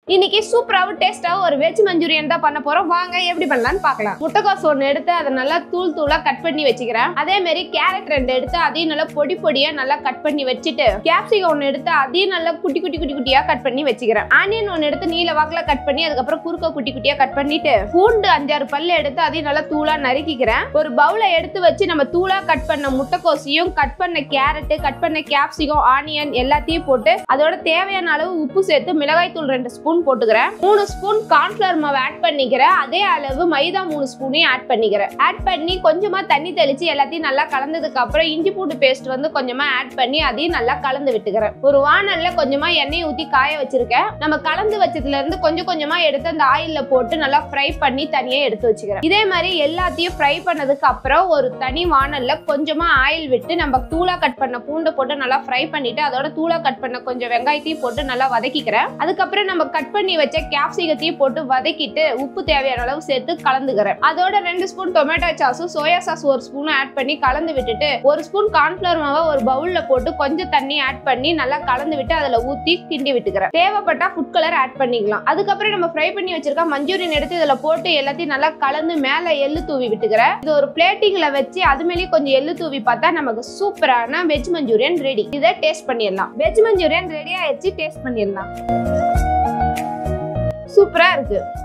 இன்னைக்கு சூப்பராகவும் டேஸ்டாகவும் ஒரு வெஜ் மஞ்சூரியன் தான் பண்ண போறோம் வாங்க எப்படி பண்ணலாம்னு பார்க்கலாம் முட்டைக்கோஸ் ஒன்று எடுத்து அதை நல்லா தூள் தூளா கட் பண்ணி வச்சுக்கிறேன் அதே மாதிரி கேரட் ரெண்டு எடுத்து அதையும் நல்லா பொடி பொடியா நல்லா கட் பண்ணி வச்சுட்டு கேப்சிகம் ஒன்று எடுத்து அதையும் நல்லா குட்டி குட்டி குட்டி குட்டியா கட் பண்ணி வச்சுக்கிறேன் ஆனியன் ஒன்று எடுத்து நீல வாக்குல கட் பண்ணி அதுக்கப்புறம் குறுக்க குட்டி குட்டியா கட் பண்ணிட்டு பூண்டு அஞ்சாறு பல்லு எடுத்து அதையும் நல்லா தூளா நறுக்கிக்கிறேன் ஒரு பவுலை எடுத்து வச்சு நம்ம தூளா கட் பண்ண முட்டைக்கோசையும் கட் பண்ண கேரட் கட் பண்ண கேப்சிகம் ஆனியன் எல்லாத்தையும் போட்டு அதோட தேவையான அளவு உப்பு சேர்த்து மிளகாய் தூள் ரெண்டு ஸ்பூன் போட்டுக்கிறேன் மூணு ஸ்பூன் கார்ன்ஃபிளவர் மாவு ஆட் பண்ணிக்கிறேன் அதே அளவு மைதா மூணு ஸ்பூனையும் ஆட் பண்ணிக்கிறேன் ஆட் பண்ணி கொஞ்சமா தண்ணி தெளிச்சு எல்லாத்தையும் நல்லா கலந்ததுக்கு அப்புறம் இஞ்சி பூண்டு பேஸ்ட் வந்து கொஞ்சமா ஆட் பண்ணி அதையும் நல்லா கலந்து விட்டுக்கிறேன் ஒரு வானல்ல கொஞ்சமா எண்ணெய் ஊத்தி காய வச்சிருக்கேன் நம்ம கலந்து வச்சதுல இருந்து கொஞ்சம் கொஞ்சமா எடுத்து அந்த ஆயில்ல போட்டு நல்லா ஃப்ரை பண்ணி தனியா எடுத்து வச்சுக்கிறேன் இதே மாதிரி எல்லாத்தையும் ஃப்ரை பண்ணதுக்கு அப்புறம் ஒரு தனி வானல்ல கொஞ்சமா ஆயில் விட்டு நம்ம தூளா கட் பண்ண பூண்டை போட்டு நல்லா ஃப்ரை பண்ணிட்டு அதோட தூளா கட் பண்ண கொஞ்சம் வெங்காயத்தையும் போட்டு நல்லா வதக்கிக்கிறேன் அதுக்கப்புறம் நம்ம கட் பண்ணி வச்ச கேப்சிகத்தையும் போட்டு வதக்கிட்டு உப்பு தேவையான அளவு சேர்த்து கலந்துக்கிறேன் அதோட ரெண்டு ஸ்பூன் டொமேட்டோ சாஸும் சோயா சாஸ் ஒரு ஸ்பூன் ஆட் பண்ணி கலந்து விட்டுட்டு ஒரு ஸ்பூன் கார்ன்ஃபிளவர் மாவை ஒரு பவுல்ல போட்டு கொஞ்சம் தண்ணி ஆட் பண்ணி நல்லா கலந்து விட்டு அதுல ஊத்தி கிண்டி விட்டுக்கிறேன் தேவைப்பட்டா ஃபுட் கலர் ஆட் பண்ணிக்கலாம் அதுக்கப்புறம் நம்ம ஃப்ரை பண்ணி வச்சிருக்க மஞ்சூரியன் எடுத்து இதுல போட்டு எல்லாத்தையும் நல்லா கலந்து மேல எள்ளு தூவி விட்டுக்கிறேன் இது ஒரு பிளேட்டிங்ல வச்சு அது மேலேயும் கொஞ்சம் எள்ளு தூவி பார்த்தா நமக்கு சூப்பரான வெஜ் மஞ்சூரியன் ரெடி இதை டேஸ்ட் பண்ணிடலாம் வெஜ் மஞ்சூரியன் ரெடி ஆயிடுச்சு டேஸ்ட் பண்ணிடலாம் சூப்பரா இருக்கு